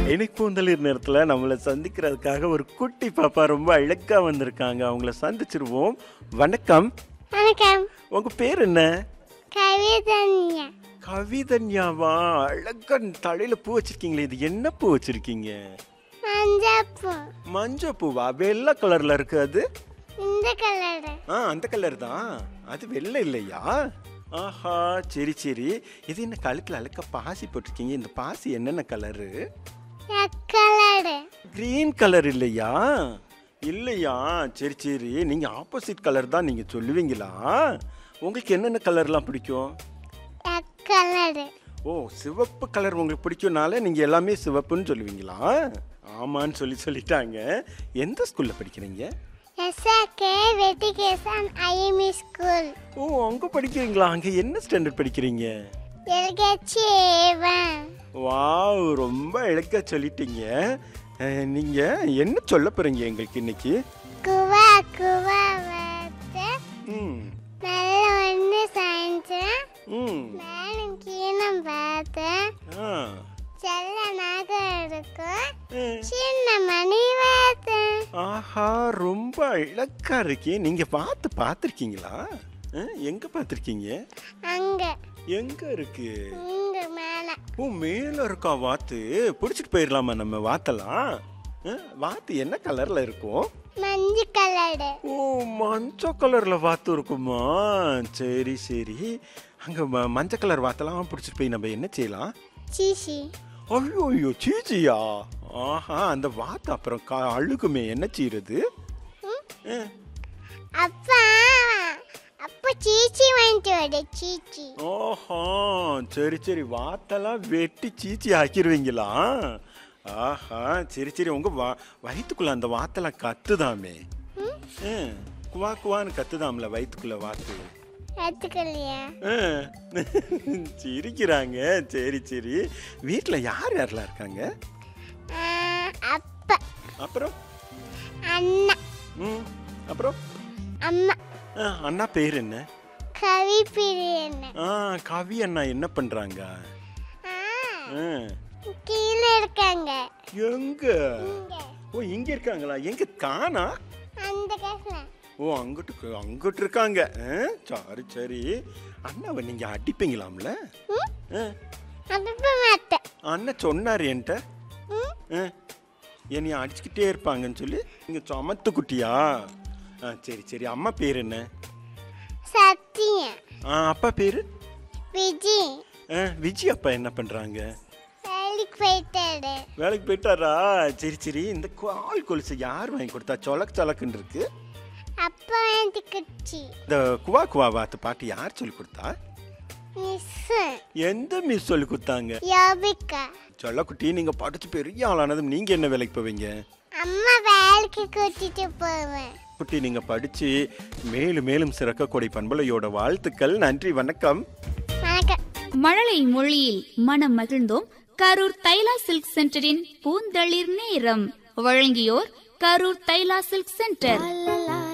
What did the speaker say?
எனக்கு பூந்தளிர் நேரத்தில் நம்மளை சந்திக்கிறதுக்காக ஒரு குட்டி பாப்பா ரொம்ப அழகா வந்திருக்காங்க அவங்கள சந்திச்சிருவோம் வணக்கம் வணக்கம் உங்க பேர் என்ன கவிதன்யா கவிதன்யாவா அழகா தலையில பூ வச்சிருக்கீங்களே இது என்ன பூ வச்சிருக்கீங்க மஞ்சப்பூ மஞ்சள் பூவா வெள்ளை கலர்ல இருக்கு அது இந்த கலரு ஆ அந்த கலர் தான் அது வெள்ளை இல்லையா ஆஹா சரி சரி இது என்ன கழுத்துல அழுக்க பாசி போட்டிருக்கீங்க இந்த பாசி என்னென்ன கலரு கலரு கிரீன் கலர் இல்லையா இல்லையா சரி சரி நீங்க ஆப்போசிட் கலர் தான் நீங்க சொல்லுவீங்களா உங்களுக்கு என்னென்ன கலர்லாம் பிடிக்கும் கலரு ஓ சிவப்பு கலர் உங்களுக்கு பிடிக்கும்னால நீங்க எல்லாமே சிவப்புன்னு சொல்லுவீங்களா ஆமான்னு சொல்லி சொல்லிட்டாங்க எந்த ஸ்கூல்ல படிக்கிறீங்க எஸ்ஆர்கே வெட்டிகேசன் ஐஎம்இ ஸ்கூல் ஓ அங்க படிக்கிறீங்களா அங்க என்ன ஸ்டாண்டர்ட் படிக்கிறீங்க எல்கேச்சி ஏவன் வாவ் ரொம்ப இழக்க சொல்லிட்டீங்க அஹ், நீங்க என்ன சொல்ல போறீங்க எங்களுக்கு இன்னைக்கு குவா குவா வார்த்தை ம் நல்ல ஒன்று சயின்ஸு ம் மேலும் கீழம் பார்த்து ஆ செல்ல நகை இருக்கும் அஹ். சின்ன மணி பார்த்து ஆஹா ரொம்ப இழக்கா இருக்கே நீங்க பார்த்து பார்த்துருக்கீங்களா அஹ், எங்க பார்த்துருக்கீங்க அங்க எங்க இருக்கு இங்க மேல ஓ மேல இருக்கா வாத்து பிடிச்சிட்டு போயிடலாமா நம்ம வாத்தலாம் அஹ், வாத்து என்ன கலர்ல இருக்கும் மஞ்சு கலரு ஓ மஞ்சள் கலர்ல வாத்து இருக்குமா சரி சரி அங்க ம- மஞ்சள் கலர் வாத்தெல்லாம் பிடிச்சிட்டு போய் நம்ம என்ன செய்யலாம் சீசி ஐயோ ஐயோ சீச்சியா ஆஹா அந்த வாத்து அப்புறம் கா அழுகுமே என்ன செய்யறது அஹ், அப்பா அப்பா சீச்சி வாங்கிட்டு வர சீச்சி ஆஹா சரி சரி வாத்தெல்லாம் வெட்டி சீச்சி ஆக்கிடுவீங்களா ஆஹா சரி சரி உங்க வா வயிற்றுக்குள்ள அந்த வாத்தெல்லாம் கத்துதாமே அஹ், குவா குவான்னு கத்துதாம்ல வயிற்றுக்குள்ள வாத்து கத்துக்கலையா அஹ், சிரிக்கிறாங்க சரி சரி வீட்டில் யார் யாரெல்லாம் இருக்காங்க ஆ, அப்பா அப்புறம் அண்ணா ம் அப்புறம் அம்மா அஹ், அண்ணா பேர் என்ன கவி பிரியன் ஆ கவி அண்ணா என்ன பண்றாங்க ஆ, அஹ், கீழே இருக்காங்க எங்க இங்க ஓ இங்க இருக்காங்களா எங்க காணா அந்த காசுல ஓ அங்கிட்டு அங்கிட்டு இருக்காங்க அஹ், சரி சரி அண்ணாவை நீங்க அடிப்பீங்களாம்ல அஹ், அப்ப மாட்டேன் அண்ணன் சொன்னார் என்கிட்ட ம், அஹ், என்னைய அடிச்சுக்கிட்டே இருப்பாங்கன்னு சொல்லி நீங்க சமத்து குட்டியா ஆ சரி சரி அம்மா பேர் என்ன சத்தியம் ஆ அப்பா பேர் விஜய் விஜய் அப்பா என்ன பண்றாங்க வேலைக்கு போயிட்டாரு வேலைக்கு போயிட்டாரா சரி சரி இந்த கால் கொலுசு யார் வாங்கி கொடுத்தா சொலக் சொலக்குன்னு இருக்கு அப்பா வேண்டிக்கிச்சு இந்த குவா குவா வாத்து பாட்டு யார் சொல்லி கொடுத்தா மிஸ் எந்த மிஸ் சொல்லி கொடுத்தாங்க யோபிகா சொல்லக்குட்டி நீங்க படிச்சு பெரிய ஆளானதும் நீங்க என்ன வேலைக்கு போவீங்க அம்மா வேலைக்கு கூட்டிட்டு போவேன் குட்டி நீங்க படிச்சு மேலும் மேலும் சிறக்க கொடை பண்பலையோட வாழ்த்துக்கள் நன்றி வணக்கம் வணக்கம் மழலை மொழியில் மனம் மகிழ்ந்தோம் கரூர் தைலா சில்க் சென்டரின் பூந்தளிர் நேரம் வழங்கியோர் கரூர் தைலா சில்க் சென்டர்